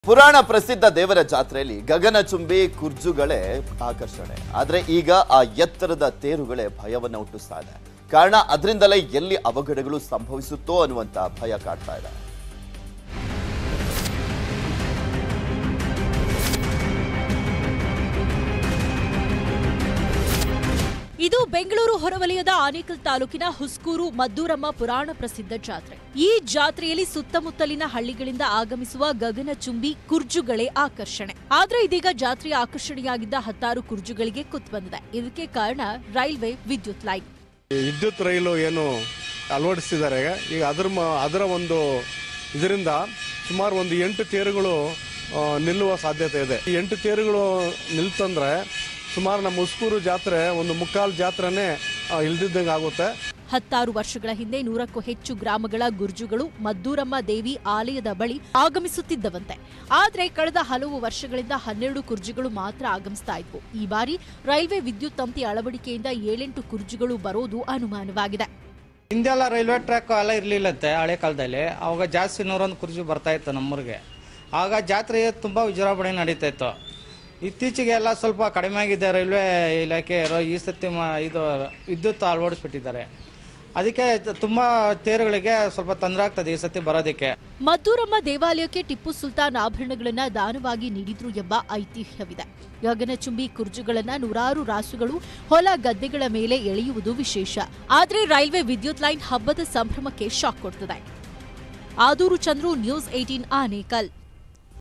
ಪುರಾಣ ಪ್ರಸಿದ್ಧ ದೇವರ ಜಾತ್ರೆಯಲ್ಲಿ ಗಗನಚುಂಬಿ ಕುರ್ಜುಗಳೇ ಆಕರ್ಷಣೆ ಆದ್ರೆ ಈಗ ಆ ಎತ್ತರದ ತೇರುಗಳೇ ಭಯವನ್ನ ಹುಟ್ಟಿಸ್ತಾ ಇದೆ ಕಾರಣ ಅದರಿಂದಲೇ ಎಲ್ಲಿ ಅವಘಡಗಳು ಸಂಭವಿಸುತ್ತೋ ಅನ್ನುವಂತ ಭಯ ಕಾಡ್ತಾ ಇದೆ ಇದು ಬೆಂಗಳೂರು ಹೊರವಲಯದ ಆನೇಕಲ್ ತಾಲೂಕಿನ ಹುಸ್ಕೂರು ಮದ್ದೂರಮ್ಮ ಪುರಾಣ ಪ್ರಸಿದ್ಧ ಜಾತ್ರೆ ಈ ಜಾತ್ರೆಯಲ್ಲಿ ಸುತ್ತಮುತ್ತಲಿನ ಹಳ್ಳಿಗಳಿಂದ ಆಗಮಿಸುವ ಗಗನಚುಂಬಿ ಕುರ್ಜುಗಳೇ ಆಕರ್ಷಣೆ ಆದ್ರೆ ಇದೀಗ ಜಾತ್ರೆಯ ಆಕರ್ಷಣೆಯಾಗಿದ್ದ ಹತ್ತಾರು ಕುರ್ಜುಗಳಿಗೆ ಕುತ್ ಬಂದಿದೆ ಇದಕ್ಕೆ ಕಾರಣ ರೈಲ್ವೆ ವಿದ್ಯುತ್ ಲೈನ್ ಈ ವಿದ್ಯುತ್ ರೈಲು ಏನು ಅಳವಡಿಸಿದ್ದಾರೆ ಈಗ ಅದರ ಮ- ಅದರ ಒಂದು ಇದರಿಂದ ಸುಮಾರು ಒಂದು ಎಂಟು ತೇರುಗಳು ಆ, ನಿಲ್ಲುವ ಸಾಧ್ಯತೆ ಇದೆ ಈ ಎಂಟು ತೇರುಗಳು ನಿಲ್ತಂದ್ರೆ ಸುಮಾರು ನಮ್ಮ ಉಸ್ಕೂರು ಜಾತ್ರೆ ಒಂದು ಮುಕ್ಕಾಲು ಜಾತ್ರೆನೇ ಆ, ಇಲ್ದಿದ್ದಂಗೆ ಆಗುತ್ತೆ ಹತ್ತಾರು ವರ್ಷಗಳ ಹಿಂದೆ ನೂರಕ್ಕೂ ಹೆಚ್ಚು ಗ್ರಾಮಗಳ ಗುರ್ಜುಗಳು ಮದ್ದೂರಮ್ಮ ದೇವಿ ಆಲಯದ ಬಳಿ ಆಗಮಿಸುತ್ತಿದ್ದವಂತೆ ಆದ್ರೆ ಕಳೆದ ಹಲವು ವರ್ಷಗಳಿಂದ ಹನ್ನೆರಡು ಕುರ್ಜಿಗಳು ಮಾತ್ರ ಆಗಮಿಸ್ತಾ ಇದ್ವು ಈ ಬಾರಿ ರೈಲ್ವೆ ವಿದ್ಯುತ್ ತಂತಿ ಅಳವಡಿಕೆಯಿಂದ ಏಳೆಂಟು ಕುರ್ಜಿಗಳು ಬರೋದು ಅನುಮಾನವಾಗಿದೆ ಹಿಂದೆಲ್ಲ ರೈಲ್ವೆ ಟ್ರ್ಯಾಕ್ ಎಲ್ಲ ಇರ್ಲಿಲ್ಲಂತೆ ಹಳೆ ಕಾಲದಲ್ಲಿ ಅವಾಗ ಜಾಸ್ತಿ ನೂರೊಂದು ಕುರ್ಚಿ ಬರ್ತಾ ಇತ್ತು ನಮ್ಮೂರಿಗೆ ಆಗ ಜಾತ್ರೆ ತುಂಬಾ ವಿಜೃಂಭಣೆ ನಡೀತಾ ಇತ್ತು ಇತ್ತೀಚೆಗೆ ಎಲ್ಲ ಸ್ವಲ್ಪ ಕಡಿಮೆ ಆಗಿದೆ ರೈಲ್ವೆ ಇಲಾಖೆ ರ- ಈ ಸತಿ ಮ- ಇದು ವಿದ್ಯುತ್ ಅಳವಡಿಸ್ಬಿಟ್ಟಿದ್ದಾರೆ ಅದಕ್ಕೆ ತ- ತುಂಬಾ ತೇರುಗಳಿಗೆ ಸ್ವಲ್ಪ ತೊಂದರೆ ಆಗ್ತದೆ ಈ ಸತಿ ಬರೋದಕ್ಕೆ ಮದ್ದೂರಮ್ಮ ದೇವಾಲಯಕ್ಕೆ ಟಿಪ್ಪು ಸುಲ್ತಾನ್ ಆಭರಣಗಳನ್ನ ದಾನವಾಗಿ ನೀಡಿದ್ರು ಎಂಬ ಐತಿಹ್ಯವಿದೆ ಗಗನಚುಂಬಿ ಕುರ್ಜುಗಳನ್ನ ನೂರಾರು ರಾಸುಗಳು ಹೊಲ ಗದ್ದೆಗಳ ಮೇಲೆ ಎಳೆಯುವುದು ವಿಶೇಷ ಆದ್ರೆ ರೈಲ್ವೆ ವಿದ್ಯುತ್ ಲೈನ್ ಹಬ್ಬದ ಸಂಭ್ರಮಕ್ಕೆ ಶಾಕ್ ಕೊಡ್ತದೆ ಆದೂರು ಚಂದ್ರು ನ್ಯೂಸ್ ಏಟೀನ್ ಆನೇಕಲ್